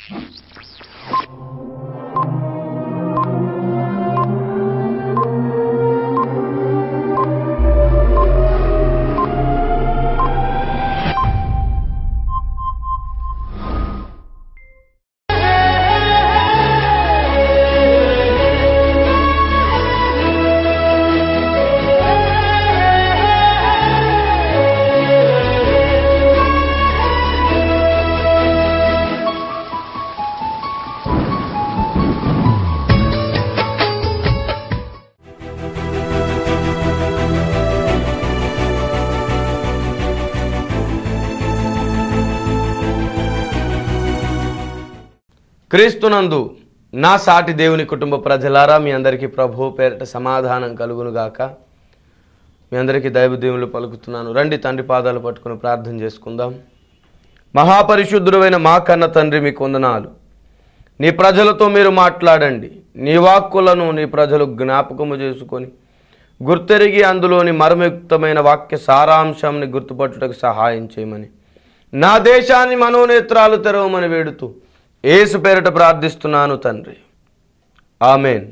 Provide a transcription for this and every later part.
క్రీస్తునందు నా సాటి దేవుని కుటుంబ ప్రజలారా మీ అందరికీ ప్రభు పేరిట సమాధానం కలుగునుగాక మీ అందరికీ దైవదేవులు పలుకుతున్నాను రండి తండ్రి పాదాలు పట్టుకుని ప్రార్థన చేసుకుందాం మహాపరిశుద్ధుడైన మా కన్న తండ్రి మీకు వందనాలు నీ ప్రజలతో మీరు మాట్లాడండి నీ వాక్కులను నీ ప్రజలు జ్ఞాపకము చేసుకొని గుర్తెరిగి అందులోని మర్మయుక్తమైన వాక్య సారాంశాన్ని గుర్తుపట్టుటకు సహాయం చేయమని నా దేశాన్ని మనోనేత్రాలు తెరవమని వేడుతూ ఏసు పేరిట ప్రార్థిస్తున్నాను తండ్రి ఆమెన్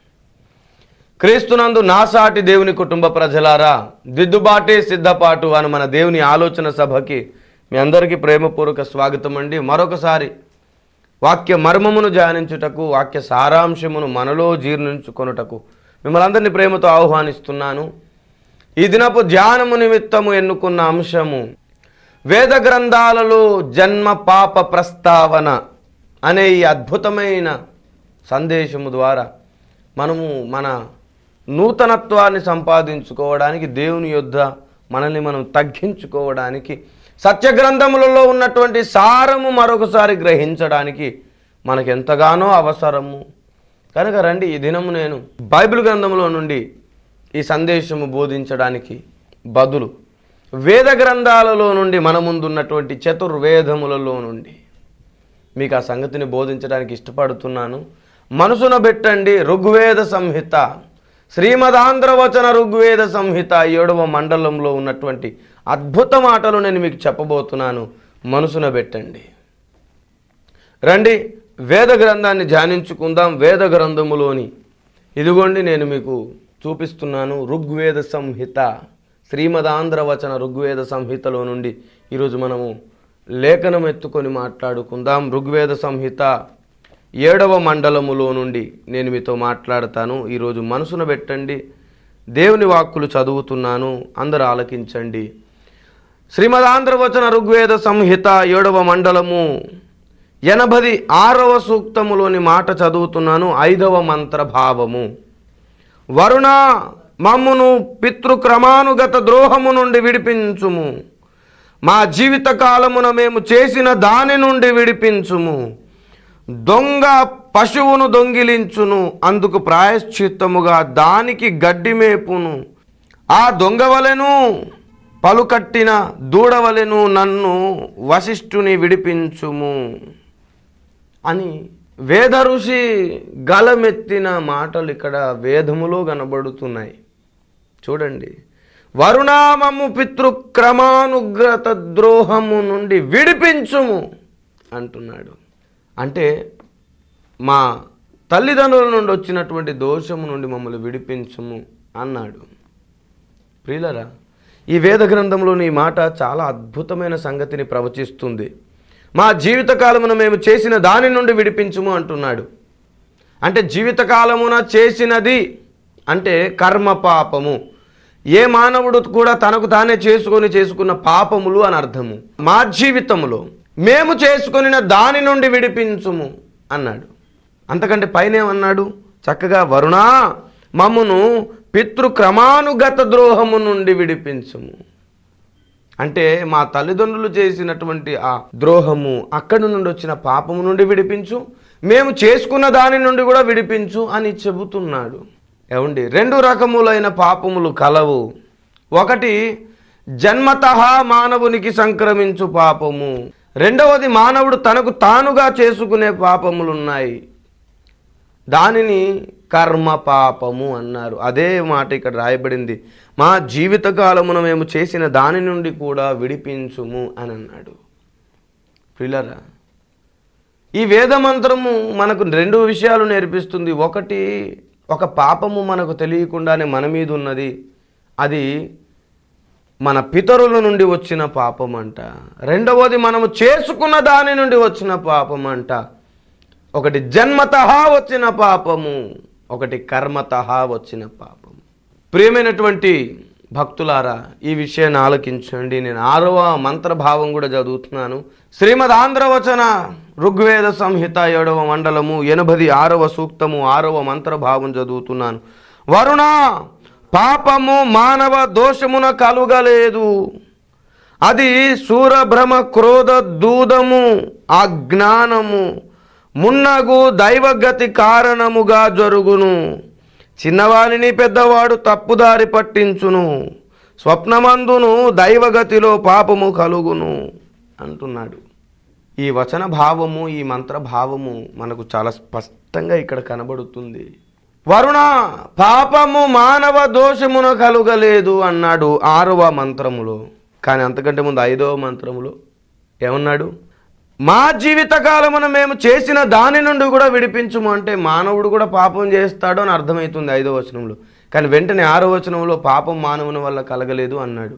క్రీస్తునందు నాసాటి దేవుని కుటుంబ ప్రజలారా దిద్దుబాటే సిద్ధపాటు అని మన దేవుని ఆలోచన సభకి మీ అందరికీ ప్రేమపూర్వక స్వాగతం అండి మరొకసారి వాక్య మర్మమును ధ్యానించుటకు వాక్య సారాంశమును మనలో జీర్ణించుకొనుటకు మిమ్మల్ని అందరినీ ప్రేమతో ఆహ్వానిస్తున్నాను ఈ దినపు ధ్యానము నిమిత్తము ఎన్నుకున్న అంశము వేద గ్రంథాలలో జన్మ పాప ప్రస్తావన అనే ఈ అద్భుతమైన సందేశము ద్వారా మనము మన నూతనత్వాన్ని సంపాదించుకోవడానికి దేవుని యొద్ద మనల్ని మనం తగ్గించుకోవడానికి సత్యగ్రంథములలో ఉన్నటువంటి సారము మరొకసారి గ్రహించడానికి మనకు ఎంతగానో అవసరము కనుక రండి ఈ దినము నేను బైబిల్ గ్రంథంలో నుండి ఈ సందేశము బోధించడానికి బదులు వేద గ్రంథాలలో నుండి మన ముందున్నటువంటి చతుర్వేదములలో నుండి మీకు ఆ సంగతిని బోధించడానికి ఇష్టపడుతున్నాను మనసున పెట్టండి ఋగ్వేద సంహిత శ్రీమదాంధ్రవచన ఋగ్వేద సంహిత ఏడవ మండలంలో ఉన్నటువంటి అద్భుత మాటలు నేను మీకు చెప్పబోతున్నాను మనసున పెట్టండి రండి వేద గ్రంథాన్ని ధ్యానించుకుందాం వేద గ్రంథములోని ఇదిగోండి నేను మీకు చూపిస్తున్నాను ఋగ్వేద సంహిత శ్రీమదాంధ్రవచన ఋగ్వేద సంహితలో నుండి ఈరోజు మనము లేఖనం ఎత్తుకొని మాట్లాడుకుందాం ఋగ్వేద సంహిత ఏడవ మండలములో నుండి నేను మీతో మాట్లాడతాను ఈరోజు మనసున పెట్టండి దేవుని వాక్కులు చదువుతున్నాను అందరూ ఆలకించండి శ్రీమదాంధ్రవచన ఋగ్వేద సంహిత ఏడవ మండలము ఎనభది ఆరవ సూక్తములోని మాట చదువుతున్నాను ఐదవ మంత్ర భావము వరుణ మమ్మును పితృక్రమానుగత ద్రోహము నుండి విడిపించుము మా జీవిత కాలమున మేము చేసిన దాని నుండి విడిపించుము దొంగ పశువును దొంగిలించును అందుకు ప్రాయశ్చిత్తముగా దానికి గడ్డి మేపును ఆ దొంగ వలెను పలుకట్టిన దూడవలెను నన్ను వశిష్ఠుని విడిపించుము అని వేద ఋషి గలమెత్తిన మాటలు ఇక్కడ వేదములో కనబడుతున్నాయి చూడండి వరుణామము పితృక్రమానుగ్రత ద్రోహము నుండి విడిపించుము అంటున్నాడు అంటే మా తల్లిదండ్రుల నుండి వచ్చినటువంటి దోషము నుండి మమ్మల్ని విడిపించుము అన్నాడు ప్రియులరా ఈ వేద గ్రంథంలోని ఈ మాట చాలా అద్భుతమైన సంగతిని ప్రవచిస్తుంది మా జీవితకాలమున మేము చేసిన దాని నుండి విడిపించుము అంటున్నాడు అంటే జీవితకాలమున చేసినది అంటే కర్మ పాపము ఏ మానవుడు కూడా తనకు తానే చేసుకొని చేసుకున్న పాపములు అని అర్థము మా జీవితములో మేము చేసుకొనిన దాని నుండి విడిపించుము అన్నాడు అంతకంటే పైన ఏమన్నాడు చక్కగా వరుణా మమ్మును పితృక్రమానుగత ద్రోహము నుండి విడిపించుము అంటే మా తల్లిదండ్రులు చేసినటువంటి ఆ ద్రోహము అక్కడి నుండి వచ్చిన పాపము నుండి విడిపించు మేము చేసుకున్న దాని నుండి కూడా విడిపించు అని చెబుతున్నాడు ఏమండి రెండు రకములైన పాపములు కలవు ఒకటి జన్మత మానవునికి సంక్రమించు పాపము రెండవది మానవుడు తనకు తానుగా చేసుకునే పాపములు ఉన్నాయి దానిని కర్మ పాపము అన్నారు అదే మాట ఇక్కడ రాయబడింది మా జీవితకాలమున మేము చేసిన దాని నుండి కూడా విడిపించుము అని అన్నాడు పిల్లరా ఈ వేద మంత్రము మనకు రెండు విషయాలు నేర్పిస్తుంది ఒకటి ఒక పాపము మనకు తెలియకుండానే మన మీద ఉన్నది అది మన పితరుల నుండి వచ్చిన పాపం అంట రెండవది మనము చేసుకున్న దాని నుండి వచ్చిన పాపం అంట ఒకటి జన్మతః వచ్చిన పాపము ఒకటి కర్మతః వచ్చిన పాపము ప్రియమైనటువంటి భక్తులారా ఈ విషయాన్ని ఆలకించండి నేను ఆరవ మంత్రభావం కూడా చదువుతున్నాను శ్రీమద్ ఆంధ్రవచన ఋగ్వేద సంహిత ఏడవ మండలము ఎనభది ఆరవ సూక్తము ఆరవ మంత్రభావం చదువుతున్నాను వరుణ పాపము మానవ దోషమున కలుగలేదు అది శూరభ్రమ క్రోధ దూదము అజ్ఞానము మున్నగు దైవగతి కారణముగా జరుగును చిన్నవానిని పెద్దవాడు తప్పుదారి పట్టించును స్వప్నమందును దైవగతిలో పాపము కలుగును అంటున్నాడు ఈ వచన భావము ఈ మంత్ర భావము మనకు చాలా స్పష్టంగా ఇక్కడ కనబడుతుంది వరుణ పాపము మానవ దోషమున కలుగలేదు అన్నాడు ఆరవ మంత్రములో కానీ అంతకంటే ముందు ఐదవ మంత్రములో ఏమన్నాడు మా జీవితకాలమున మేము చేసిన దాని నుండి కూడా విడిపించుము అంటే మానవుడు కూడా పాపం చేస్తాడు అని అర్థమవుతుంది ఐదో వచనంలో కానీ వెంటనే ఆరో వచనంలో పాపం మానవుని వల్ల కలగలేదు అన్నాడు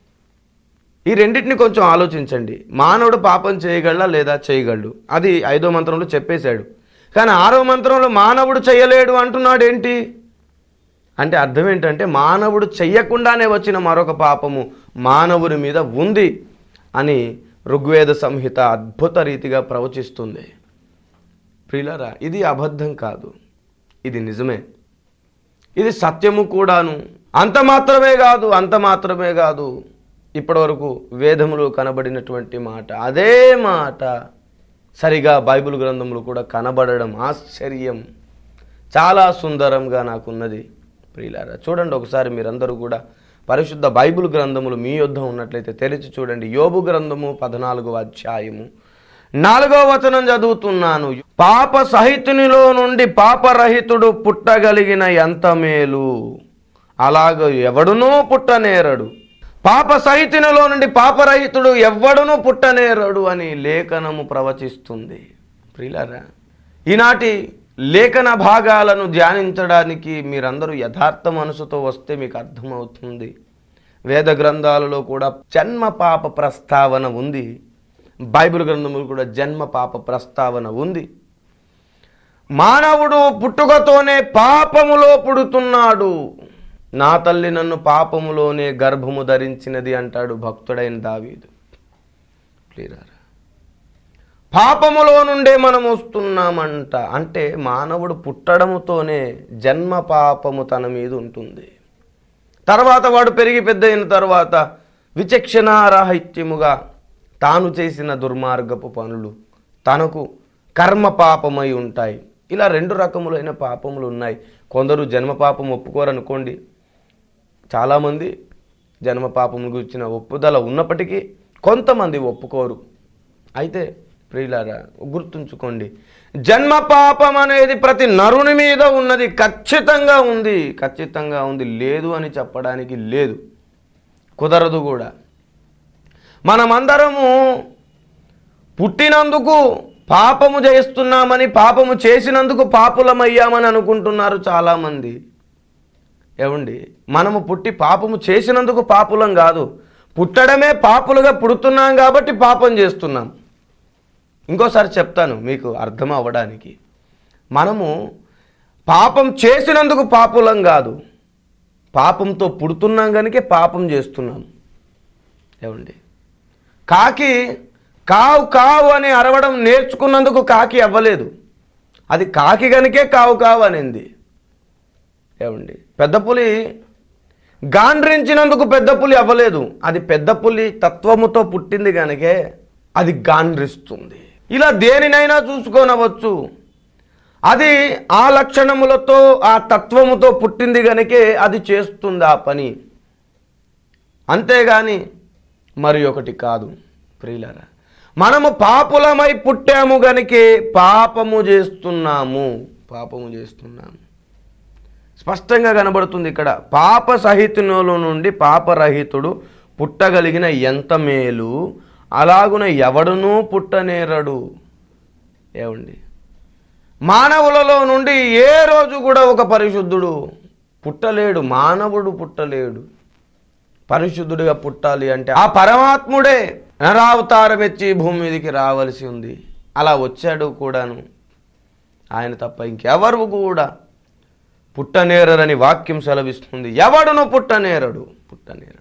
ఈ రెండింటిని కొంచెం ఆలోచించండి మానవుడు పాపం చేయగలడా లేదా చేయగలడు అది ఐదో మంత్రంలో చెప్పేశాడు కానీ ఆరో మంత్రంలో మానవుడు చేయలేడు అంటున్నాడు ఏంటి అంటే అర్థం ఏంటంటే మానవుడు చెయ్యకుండానే వచ్చిన మరొక పాపము మానవుని మీద ఉంది అని ఋగ్వేద సంహిత అద్భుత రీతిగా ప్రవచిస్తుంది ప్రియులరా ఇది అబద్ధం కాదు ఇది నిజమే ఇది సత్యము కూడాను అంత మాత్రమే కాదు అంత మాత్రమే కాదు ఇప్పటివరకు వేదములు కనబడినటువంటి మాట అదే మాట సరిగా బైబిల్ గ్రంథములు కూడా కనబడడం ఆశ్చర్యం చాలా సుందరంగా నాకున్నది ప్రియులారా చూడండి ఒకసారి మీరందరూ కూడా పరిశుద్ధ బైబిల్ గ్రంథములు మీ యొద్ద ఉన్నట్లయితే తెరిచి చూడండి యోబు గ్రంథము పద్నాలుగో అధ్యాయము నాలుగో వచనం చదువుతున్నాను పాప సహితునిలో నుండి పాపరహితుడు పుట్టగలిగిన ఎంత మేలు అలాగ ఎవడునూ పుట్టనేరడు పాప సహితునిలో నుండి పాపరహితుడు ఎవ్వడునూ పుట్టనేరడు అని లేఖనము ప్రవచిస్తుంది ప్రియులారా ఈనాటి లేఖన భాగాలను ధ్యానించడానికి మీరందరూ యథార్థ మనసుతో వస్తే మీకు అర్థమవుతుంది వేద గ్రంథాలలో కూడా జన్మ పాప ప్రస్తావన ఉంది బైబిల్ గ్రంథములు కూడా జన్మ పాప ప్రస్తావన ఉంది మానవుడు పుట్టుకతోనే పాపములో పుడుతున్నాడు నా తల్లి నన్ను పాపములోనే గర్భము ధరించినది అంటాడు భక్తుడైన దావీదు క్లియరా పాపములో నుండే మనం వస్తున్నామంట అంటే మానవుడు పుట్టడముతోనే జన్మ పాపము తన మీద ఉంటుంది తర్వాత వాడు పెరిగి పెద్ద అయిన తర్వాత విచక్షణారాహిత్యముగా తాను చేసిన దుర్మార్గపు పనులు తనకు కర్మ పాపమై ఉంటాయి ఇలా రెండు రకములైన పాపములు ఉన్నాయి కొందరు జన్మ పాపం ఒప్పుకోరనుకోండి చాలామంది జన్మ పాపం గురించిన ఒప్పుదల ఉన్నప్పటికీ కొంతమంది ఒప్పుకోరు అయితే ప్రియులారా గుర్తుంచుకోండి జన్మ పాపం అనేది ప్రతి నరుని మీద ఉన్నది ఖచ్చితంగా ఉంది ఖచ్చితంగా ఉంది లేదు అని చెప్పడానికి లేదు కుదరదు కూడా మనమందరము పుట్టినందుకు పాపము చేస్తున్నామని పాపము చేసినందుకు పాపులమయ్యామని అనుకుంటున్నారు చాలామంది ఏమండి మనము పుట్టి పాపము చేసినందుకు పాపులం కాదు పుట్టడమే పాపులుగా పుడుతున్నాం కాబట్టి పాపం చేస్తున్నాం ఇంకోసారి చెప్తాను మీకు అర్థం అవ్వడానికి మనము పాపం చేసినందుకు పాపులం కాదు పాపంతో పుడుతున్నాం కనుకే పాపం చేస్తున్నాం ఏమండి కాకి కావు కావు అని అరవడం నేర్చుకున్నందుకు కాకి అవ్వలేదు అది కాకి గనుకే కావు కావు అనింది ఏమండి పెద్ద పులి గాండ్రించినందుకు పెద్ద పులి అవ్వలేదు అది పెద్ద పులి తత్వముతో పుట్టింది కనుకే అది గాండ్రిస్తుంది ఇలా దేనినైనా చూసుకోనవచ్చు అది ఆ లక్షణములతో ఆ తత్వముతో పుట్టింది గనుకే అది చేస్తుంది ఆ పని అంతేగాని మరి ఒకటి కాదు ప్రియులరా మనము పాపులమై పుట్టాము గనుకే పాపము చేస్తున్నాము పాపము చేస్తున్నాము స్పష్టంగా కనబడుతుంది ఇక్కడ పాప సహితునుల నుండి పాపరహితుడు పుట్టగలిగిన ఎంత మేలు అలాగున ఎవడునూ పుట్టనేరడు ఏమండి మానవులలో నుండి ఏ రోజు కూడా ఒక పరిశుద్ధుడు పుట్టలేడు మానవుడు పుట్టలేడు పరిశుద్ధుడిగా పుట్టాలి అంటే ఆ పరమాత్ముడే నరావతారం ఎత్తి ఈ భూమి మీదకి రావలసి ఉంది అలా వచ్చాడు కూడాను ఆయన తప్ప ఇంకెవరు కూడా పుట్టనేరరని వాక్యం సెలవిస్తుంది ఎవడును పుట్టనేరడు పుట్టనేరడు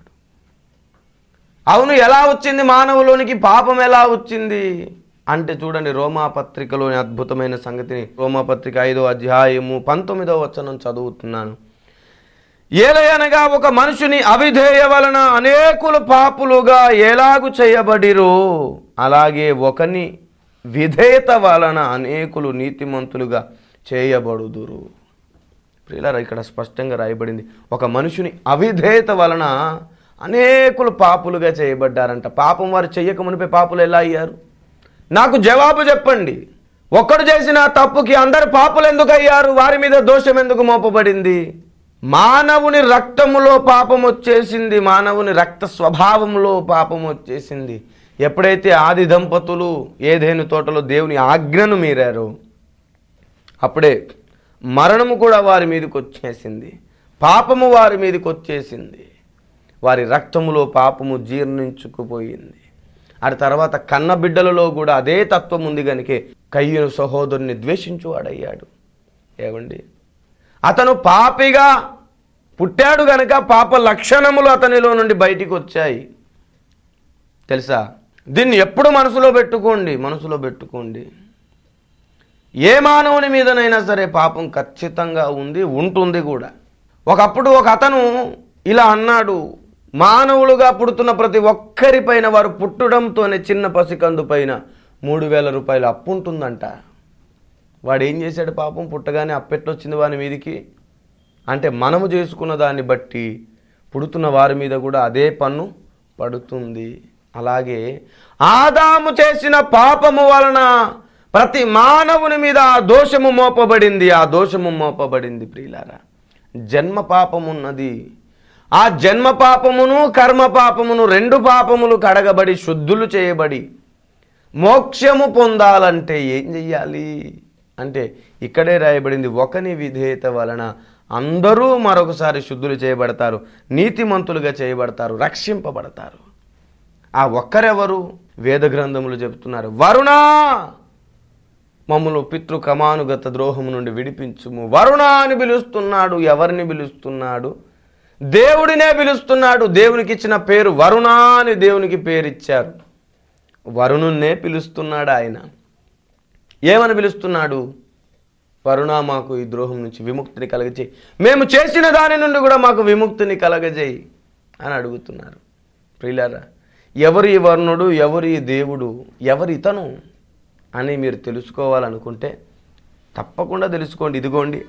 అవును ఎలా వచ్చింది మానవులోనికి పాపం ఎలా వచ్చింది అంటే చూడండి రోమా పత్రికలోని అద్భుతమైన సంగతిని రోమా పత్రిక ఐదో అధ్యాయము పంతొమ్మిదో వచనం చదువుతున్నాను ఏలయనగా ఒక మనుషుని అవిధేయ వలన అనేకులు పాపులుగా ఎలాగు చేయబడిరో అలాగే ఒకని విధేయత వలన అనేకులు నీతిమంతులుగా చేయబడుదురు ప్రియులారా ఇక్కడ స్పష్టంగా రాయబడింది ఒక మనుషుని అవిధేయత వలన అనేకులు పాపులుగా చేయబడ్డారంట పాపం వారు చెయ్యక మునిపే పాపులు ఎలా అయ్యారు నాకు జవాబు చెప్పండి ఒక్కడు చేసిన తప్పుకి అందరు పాపులు ఎందుకు అయ్యారు వారి మీద దోషం ఎందుకు మోపబడింది మానవుని రక్తములో పాపం వచ్చేసింది మానవుని రక్త స్వభావంలో పాపం వచ్చేసింది ఎప్పుడైతే ఆది దంపతులు ఏదేని తోటలో దేవుని ఆజ్ఞను మీరారో అప్పుడే మరణము కూడా వారి మీదకి వచ్చేసింది పాపము వారి మీదకి వచ్చేసింది వారి రక్తములో పాపము జీర్ణించుకుపోయింది ఆ తర్వాత కన్న బిడ్డలలో కూడా అదే తత్వం ఉంది కనుకే కయ్యను సహోదరుని ద్వేషించువాడయ్యాడు ఏమండి అతను పాపిగా పుట్టాడు గనక పాప లక్షణములు అతనిలో నుండి బయటికి వచ్చాయి తెలుసా దీన్ని ఎప్పుడు మనసులో పెట్టుకోండి మనసులో పెట్టుకోండి ఏ మానవుని మీదనైనా సరే పాపం ఖచ్చితంగా ఉంది ఉంటుంది కూడా ఒకప్పుడు ఒక అతను ఇలా అన్నాడు మానవులుగా పుడుతున్న ప్రతి ఒక్కరిపైన వారు పుట్టడంతోనే చిన్న పసికందు పైన మూడు వేల రూపాయలు అప్పు ఉంటుందంట వాడు ఏం చేశాడు పాపం పుట్టగానే అప్పెట్టొచ్చింది వాని మీదికి అంటే మనము చేసుకున్న దాన్ని బట్టి పుడుతున్న వారి మీద కూడా అదే పన్ను పడుతుంది అలాగే ఆదాము చేసిన పాపము వలన ప్రతి మానవుని మీద ఆ దోషము మోపబడింది ఆ దోషము మోపబడింది ప్రియులారా జన్మ పాపమున్నది ఆ జన్మ పాపమును కర్మ పాపమును రెండు పాపములు కడగబడి శుద్ధులు చేయబడి మోక్షము పొందాలంటే ఏం చెయ్యాలి అంటే ఇక్కడే రాయబడింది ఒకని విధేయత వలన అందరూ మరొకసారి శుద్ధులు చేయబడతారు నీతిమంతులుగా చేయబడతారు రక్షింపబడతారు ఆ ఒక్కరెవరు వేద గ్రంథములు చెబుతున్నారు వరుణా మమ్మల్ని పితృ కమానుగత ద్రోహము నుండి విడిపించుము వరుణ అని పిలుస్తున్నాడు ఎవరిని పిలుస్తున్నాడు దేవుడినే పిలుస్తున్నాడు దేవునికి ఇచ్చిన పేరు వరుణ అని దేవునికి పేరిచ్చారు వరుణున్నే పిలుస్తున్నాడు ఆయన ఏమని పిలుస్తున్నాడు వరుణ మాకు ఈ ద్రోహం నుంచి విముక్తిని కలగజేయి మేము చేసిన దాని నుండి కూడా మాకు విముక్తిని కలగజేయి అని అడుగుతున్నారు ప్రియులారా ఎవరు ఈ వర్ణుడు ఎవరు ఈ దేవుడు ఎవరు ఇతను అని మీరు తెలుసుకోవాలనుకుంటే తప్పకుండా తెలుసుకోండి ఇదిగోండి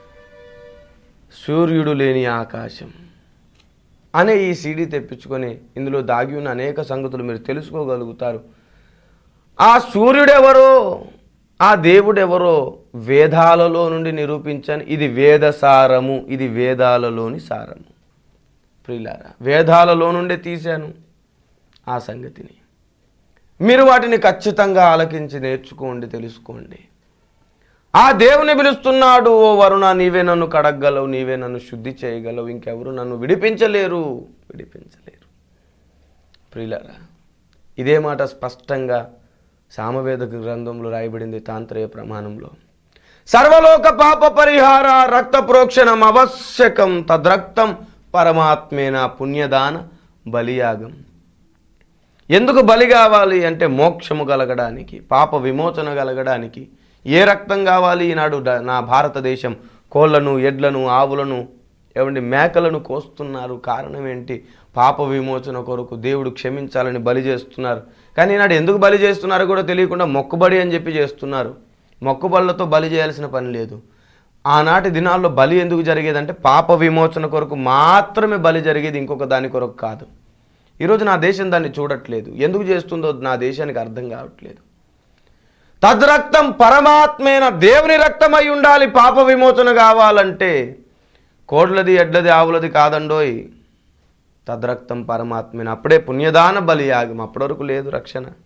సూర్యుడు లేని ఆకాశం అనే ఈ సీడీ తెప్పించుకొని ఇందులో దాగి ఉన్న అనేక సంగతులు మీరు తెలుసుకోగలుగుతారు ఆ సూర్యుడెవరో ఆ దేవుడెవరో వేదాలలో నుండి నిరూపించాను ఇది వేద సారము ఇది వేదాలలోని సారము ప్రియులారా వేదాలలో నుండే తీశాను ఆ సంగతిని మీరు వాటిని ఖచ్చితంగా ఆలకించి నేర్చుకోండి తెలుసుకోండి ఆ దేవుని పిలుస్తున్నాడు ఓ వరుణ నీవే నన్ను కడగలవు నీవే నన్ను శుద్ధి చేయగలవు ఇంకెవరు నన్ను విడిపించలేరు విడిపించలేరు ప్రియులారా ఇదే మాట స్పష్టంగా సామవేద గ్రంథంలో రాయబడింది తాంత్రేయ ప్రమాణంలో సర్వలోక పాప పరిహార రక్త ప్రోక్షణం అవశ్యకం తద్రక్తం పరమాత్మేన పుణ్యదాన బలియాగం ఎందుకు బలి కావాలి అంటే మోక్షము కలగడానికి పాప విమోచన కలగడానికి ఏ రక్తం కావాలి ఈనాడు డ- నా భారతదేశం కోళ్లను ఎడ్లను ఆవులను ఏమండి మేకలను కోస్తున్నారు కారణం ఏంటి పాప విమోచన కొరకు దేవుడు క్షమించాలని బలి చేస్తున్నారు కానీ ఈనాడు ఎందుకు బలి చేస్తున్నారో కూడా తెలియకుండా మొక్కుబడి అని చెప్పి చేస్తున్నారు మొక్కుబళ్ళతో బలి చేయాల్సిన పని లేదు ఆనాటి దినాల్లో బలి ఎందుకు జరిగేదంటే పాప విమోచన కొరకు మాత్రమే బలి జరిగేది ఇంకొక దాని కొరకు కాదు ఈరోజు నా దేశం దాన్ని చూడట్లేదు ఎందుకు చేస్తుందో నా దేశానికి అర్థం కావట్లేదు తద్రక్తం పరమాత్మైన దేవుని రక్తమై ఉండాలి పాప విమోచన కావాలంటే కోడ్లది ఎడ్లది ఆవులది కాదండోయ్ తద్రక్తం పరమాత్మైన అప్పుడే పుణ్యదాన బలియాగం అప్పటి వరకు లేదు రక్షణ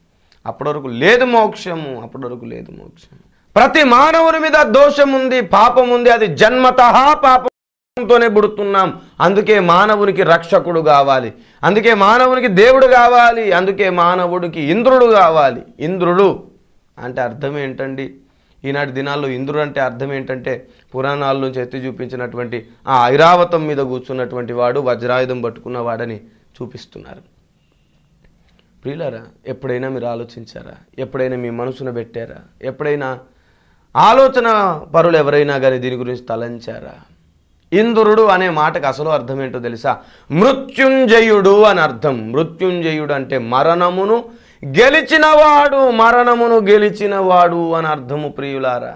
అప్పటి వరకు లేదు మోక్షము అప్పటి వరకు లేదు మోక్షం ప్రతి మానవుని మీద దోషం ఉంది పాపం ఉంది అది జన్మతః పాపంతోనే పుడుతున్నాం అందుకే మానవునికి రక్షకుడు కావాలి అందుకే మానవునికి దేవుడు కావాలి అందుకే మానవుడికి ఇంద్రుడు కావాలి ఇంద్రుడు అంటే అర్థం ఏంటండి ఈనాటి దినాల్లో ఇంద్రుడు అంటే అర్థం ఏంటంటే పురాణాల నుంచి ఎత్తి చూపించినటువంటి ఆ ఐరావతం మీద కూర్చున్నటువంటి వాడు వజ్రాయుధం పట్టుకున్న వాడని చూపిస్తున్నారు ప్రియులారా ఎప్పుడైనా మీరు ఆలోచించారా ఎప్పుడైనా మీ మనసున పెట్టారా ఎప్పుడైనా ఆలోచన పరులు ఎవరైనా కానీ దీని గురించి తలంచారా ఇంద్రుడు అనే మాటకు అసలు అర్థం ఏంటో తెలుసా మృత్యుంజయుడు అని అర్థం మృత్యుంజయుడు అంటే మరణమును గెలిచినవాడు మరణమును గెలిచినవాడు అని అర్థము ప్రియులారా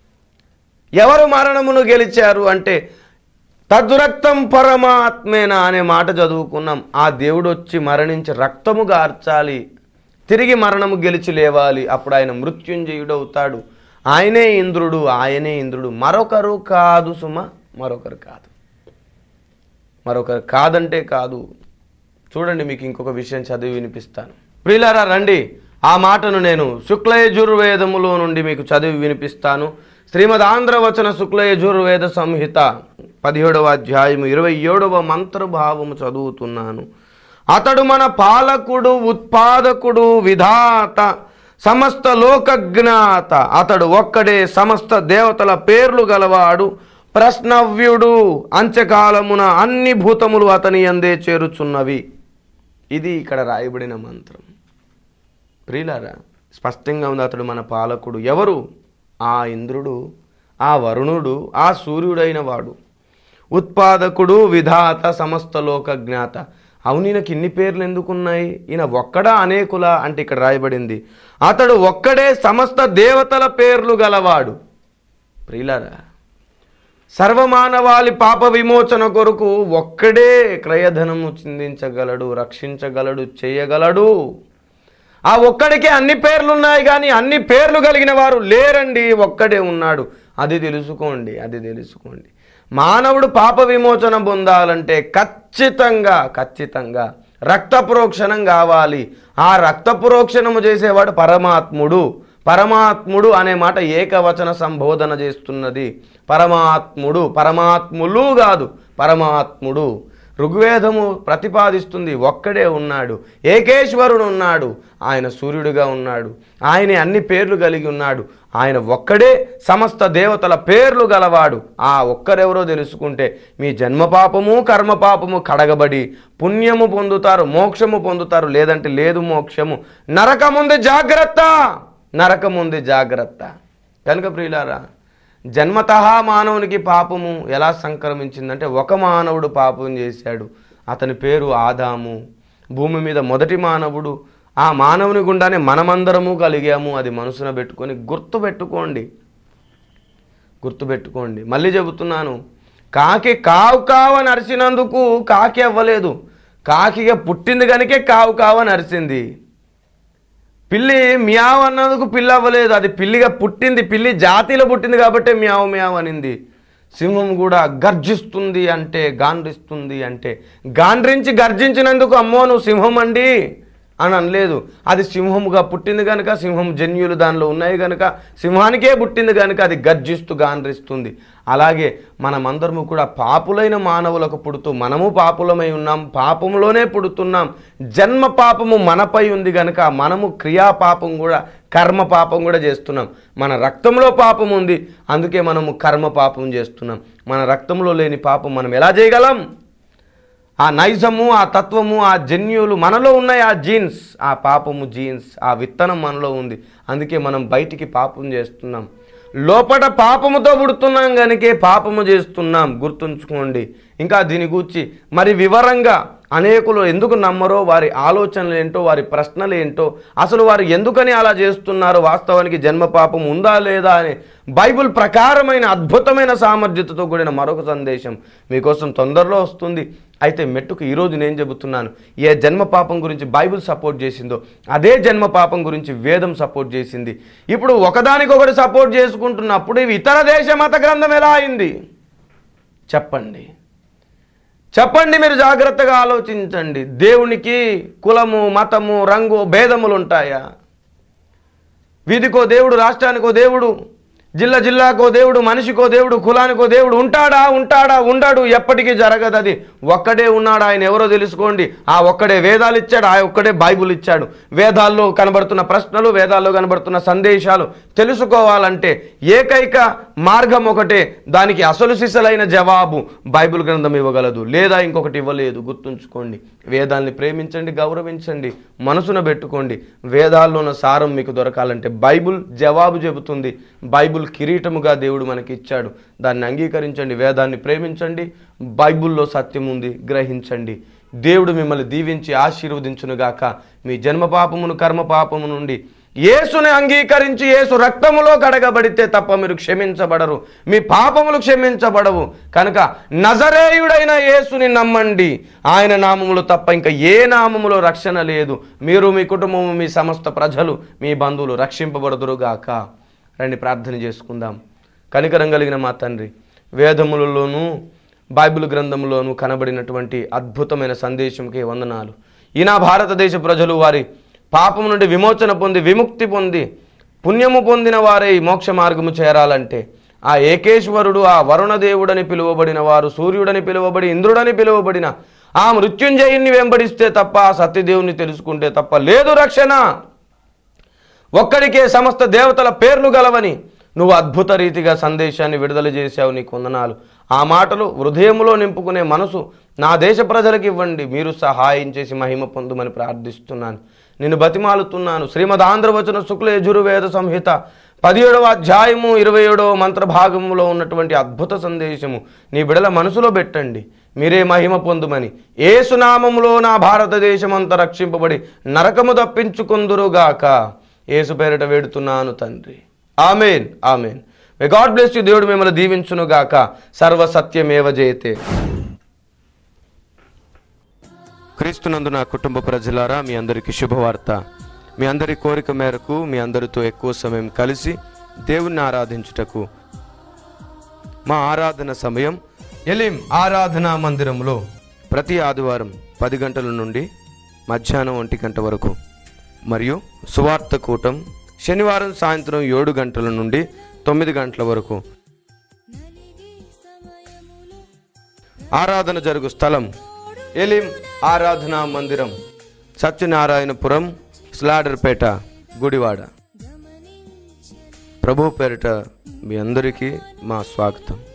ఎవరు మరణమును గెలిచారు అంటే తద్రక్తం పరమాత్మేన అనే మాట చదువుకున్నాం ఆ దేవుడు వచ్చి మరణించి రక్తము గార్చాలి తిరిగి మరణము గెలిచి లేవాలి అప్పుడు ఆయన మృత్యుంజయుడవుతాడు ఆయనే ఇంద్రుడు ఆయనే ఇంద్రుడు మరొకరు కాదు సుమ మరొకరు కాదు మరొకరు కాదంటే కాదు చూడండి మీకు ఇంకొక విషయం చదివి వినిపిస్తాను ప్రియులారా రండి ఆ మాటను నేను శుక్లయజుర్వేదములో నుండి మీకు చదివి వినిపిస్తాను శ్రీమద్ ఆంధ్రవచన శుక్లయజుర్వేద సంహిత పదిహేడవ అధ్యాయము ఇరవై ఏడవ మంత్రభావము చదువుతున్నాను అతడు మన పాలకుడు ఉత్పాదకుడు విధాత సమస్త లోకజ్ఞాత అతడు ఒక్కడే సమస్త దేవతల పేర్లు గలవాడు ప్రశ్నవ్యుడు అంత్యకాలమున అన్ని భూతములు అతని అందే చేరుచున్నవి ఇది ఇక్కడ రాయబడిన మంత్రం ప్రియులారా స్పష్టంగా ఉంది అతడు మన పాలకుడు ఎవరు ఆ ఇంద్రుడు ఆ వరుణుడు ఆ సూర్యుడైన వాడు ఉత్పాదకుడు విధాత సమస్త లోక జ్ఞాత అవును ఈయనకి ఇన్ని పేర్లు ఎందుకున్నాయి ఈయన ఒక్కడా అనేకుల అంటే ఇక్కడ రాయబడింది అతడు ఒక్కడే సమస్త దేవతల పేర్లు గలవాడు ప్రియులారా సర్వమానవాళి పాప విమోచన కొరకు ఒక్కడే క్రయధనము చిందించగలడు రక్షించగలడు చేయగలడు ఆ ఒక్కడికే అన్ని పేర్లు ఉన్నాయి కానీ అన్ని పేర్లు కలిగిన వారు లేరండి ఒక్కడే ఉన్నాడు అది తెలుసుకోండి అది తెలుసుకోండి మానవుడు పాప విమోచన పొందాలంటే ఖచ్చితంగా ఖచ్చితంగా రక్త ప్రోక్షణం కావాలి ఆ రక్త ప్రోక్షణము చేసేవాడు పరమాత్ముడు పరమాత్ముడు అనే మాట ఏకవచన సంబోధన చేస్తున్నది పరమాత్ముడు పరమాత్ములు కాదు పరమాత్ముడు ఋగ్వేదము ప్రతిపాదిస్తుంది ఒక్కడే ఉన్నాడు ఏకేశ్వరుడు ఉన్నాడు ఆయన సూర్యుడిగా ఉన్నాడు ఆయన అన్ని పేర్లు కలిగి ఉన్నాడు ఆయన ఒక్కడే సమస్త దేవతల పేర్లు గలవాడు ఆ ఒక్కరెవరో తెలుసుకుంటే మీ జన్మ పాపము కర్మ పాపము కడగబడి పుణ్యము పొందుతారు మోక్షము పొందుతారు లేదంటే లేదు మోక్షము నరకముంది జాగ్రత్త నరకముంది జాగ్రత్త కనుక ప్రియులారా జన్మత మానవునికి పాపము ఎలా సంక్రమించిందంటే ఒక మానవుడు పాపం చేశాడు అతని పేరు ఆదాము భూమి మీద మొదటి మానవుడు ఆ మానవుని గుండానే మనమందరము కలిగాము అది మనసున పెట్టుకొని గుర్తు పెట్టుకోండి గుర్తుపెట్టుకోండి మళ్ళీ చెబుతున్నాను కాకి కావు కావు అని అరిచినందుకు కాకి అవ్వలేదు కాకిగా పుట్టింది కనుకే కావు కావు అని అరిచింది పిల్లి మియావ్ అన్నందుకు పిల్లి అవ్వలేదు అది పిల్లిగా పుట్టింది పిల్లి జాతిలో పుట్టింది కాబట్టి మియావ్ మియావ్ అనింది సింహం కూడా గర్జిస్తుంది అంటే గాండ్రిస్తుంది అంటే గాండ్రించి గర్జించినందుకు అమ్మో నువ్వు సింహం అండి అని అనలేదు అది సింహముగా పుట్టింది కనుక సింహం జన్యులు దానిలో ఉన్నాయి కనుక సింహానికే పుట్టింది కనుక అది గర్జిస్తూ గాండ్రిస్తుంది అలాగే మనమందరము కూడా పాపులైన మానవులకు పుడుతూ మనము పాపులమై ఉన్నాం పాపములోనే పుడుతున్నాం జన్మ పాపము మనపై ఉంది కనుక మనము క్రియా పాపం కూడా కర్మ పాపం కూడా చేస్తున్నాం మన రక్తంలో పాపం ఉంది అందుకే మనము కర్మ పాపం చేస్తున్నాం మన రక్తంలో లేని పాపం మనం ఎలా చేయగలం ఆ నైజము ఆ తత్వము ఆ జన్యులు మనలో ఉన్నాయి ఆ జీన్స్ ఆ పాపము జీన్స్ ఆ విత్తనం మనలో ఉంది అందుకే మనం బయటికి పాపం చేస్తున్నాం లోపట పాపముతో పుడుతున్నాం కనుకే పాపము చేస్తున్నాం గుర్తుంచుకోండి ఇంకా దీని గూర్చి మరి వివరంగా అనేకులు ఎందుకు నమ్మరో వారి ఆలోచనలు ఏంటో వారి ప్రశ్నలు ఏంటో అసలు వారు ఎందుకని అలా చేస్తున్నారో వాస్తవానికి జన్మ పాపం ఉందా లేదా అని బైబిల్ ప్రకారమైన అద్భుతమైన సామర్థ్యతతో కూడిన మరొక సందేశం మీకోసం తొందరలో వస్తుంది అయితే మెట్టుకు ఈరోజు నేను చెబుతున్నాను ఏ జన్మ పాపం గురించి బైబిల్ సపోర్ట్ చేసిందో అదే జన్మ పాపం గురించి వేదం సపోర్ట్ చేసింది ఇప్పుడు ఒకదానికొకటి సపోర్ట్ చేసుకుంటున్నప్పుడు ఇవి ఇతర దేశ మత గ్రంథం ఎలా అయింది చెప్పండి చెప్పండి మీరు జాగ్రత్తగా ఆలోచించండి దేవునికి కులము మతము రంగు భేదములు ఉంటాయా వీధికో దేవుడు రాష్ట్రానికో దేవుడు జిల్లా జిల్లాకో దేవుడు మనిషికో దేవుడు కులానికో దేవుడు ఉంటాడా ఉంటాడా ఉండడు ఎప్పటికీ జరగదు అది ఒక్కడే ఉన్నాడు ఆయన ఎవరో తెలుసుకోండి ఆ ఒక్కడే వేదాలు ఇచ్చాడు ఆ ఒక్కడే బైబుల్ ఇచ్చాడు వేదాల్లో కనబడుతున్న ప్రశ్నలు వేదాల్లో కనబడుతున్న సందేశాలు తెలుసుకోవాలంటే ఏకైక మార్గం ఒకటే దానికి అసలు సిసలైన జవాబు బైబిల్ గ్రంథం ఇవ్వగలదు లేదా ఇంకొకటి ఇవ్వలేదు గుర్తుంచుకోండి వేదాల్ని ప్రేమించండి గౌరవించండి మనసున పెట్టుకోండి వేదాల్లో ఉన్న సారం మీకు దొరకాలంటే బైబుల్ జవాబు చెబుతుంది బైబుల్ కిరీటముగా దేవుడు మనకి ఇచ్చాడు దాన్ని అంగీకరించండి వేదాన్ని ప్రేమించండి బైబుల్లో సత్యం ఉంది గ్రహించండి దేవుడు మిమ్మల్ని దీవించి ఆశీర్వదించునుగాక మీ జన్మ పాపమును కర్మ పాపము నుండి యేసుని అంగీకరించి యేసు రక్తములో కడగబడితే తప్ప మీరు క్షమించబడరు మీ పాపములు క్షమించబడవు కనుక నజరేయుడైన యేసుని నమ్మండి ఆయన నామములు తప్ప ఇంకా ఏ నామములో రక్షణ లేదు మీరు మీ కుటుంబము మీ సమస్త ప్రజలు మీ బంధువులు రక్షింపబడదురుగాక రండి ప్రార్థన చేసుకుందాం కనికరం కలిగిన మా తండ్రి వేదములలోనూ బైబిల్ గ్రంథంలోనూ కనబడినటువంటి అద్భుతమైన సందేశంకి వందనాలు ఈ నా భారతదేశ ప్రజలు వారి పాపం నుండి విమోచన పొంది విముక్తి పొంది పుణ్యము పొందిన వారే ఈ మోక్ష మార్గము చేరాలంటే ఆ ఏకేశ్వరుడు ఆ వరుణదేవుడని పిలువబడిన వారు సూర్యుడని పిలువబడి ఇంద్రుడని పిలువబడిన ఆ మృత్యుంజయుణ్ణి వెంబడిస్తే తప్ప ఆ సత్యదేవుని తెలుసుకుంటే తప్ప లేదు రక్షణ ఒక్కడికే సమస్త దేవతల పేర్లు గలవని నువ్వు అద్భుత రీతిగా సందేశాన్ని విడుదల చేశావు నీకు వందనాలు ఆ మాటలు హృదయములో నింపుకునే మనసు నా దేశ ప్రజలకు ఇవ్వండి మీరు సహాయం చేసి మహిమ పొందుమని ప్రార్థిస్తున్నాను నిన్ను బతిమాలుతున్నాను శ్రీమద్ ఆంధ్రవచన శుక్ల యజుర్వేద సంహిత పదిహేడవ అధ్యాయము ఇరవై ఏడవ మంత్రభాగంలో ఉన్నటువంటి అద్భుత సందేశము నీ బిడల మనసులో పెట్టండి మీరే మహిమ పొందుమని ఏసునామములో నా భారతదేశం అంతా రక్షింపబడి నరకము తప్పించుకుందురుగాక ఏసు పేరిట వేడుతున్నాను తండ్రి amen amen may God bless you దేవుడు మిమ్మల్ని దీవించునుగాక సర్వ సత్యమేవ జయతే క్రీస్తునందు నా కుటుంబ ప్రజలారా మీ అందరికీ శుభవార్త మీ అందరి కోరిక మేరకు మీ అందరితో ఎక్కువ సమయం కలిసి దేవుణ్ణి ఆరాధించుటకు మా ఆరాధన సమయం ఎలిం ఆరాధనా మందిరంలో ప్రతి ఆదివారం పది గంటల నుండి మధ్యాహ్నం ఒంటి గంట వరకు మరియు సువార్త కూటం శనివారం సాయంత్రం ఏడు గంటల నుండి తొమ్మిది గంటల వరకు ఆరాధన జరుగు స్థలం ఎలిం ఆరాధనా మందిరం సత్యనారాయణపురం స్లాడర్పేట గుడివాడ ప్రభు పేరిట మీ అందరికీ మా స్వాగతం